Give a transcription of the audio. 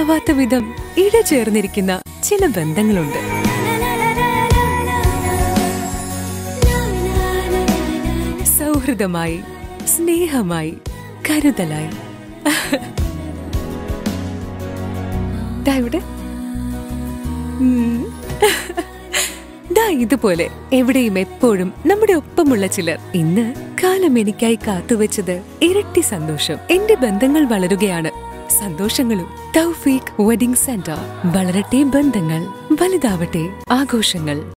കരുതാനാവാത്ത വിധം ഇഴചേർന്നിരിക്കുന്ന ചില ബന്ധങ്ങളുണ്ട് സൗഹൃദമായി സ്നേഹമായി കരുതലായി ദാ ഇവിടെ ഉം. ദാ ഇതുപോലെ എവിടെയും എപ്പോഴും നമ്മുടെ ഒപ്പമുള്ള ചിലർ ഇന്ന് കാലം എനിക്കായി കാത്തുവെച്ചത് ഇരട്ടി സന്തോഷം എന്റെ ബന്ധങ്ങൾ വളരുകയാണ് സന്തോഷങ്ങളും തൗഫീഖ് വെഡിംഗ് സെന്റർ വളരട്ടെ ബന്ധങ്ങൾ വലുതാവട്ടെ ആഘോഷങ്ങൾ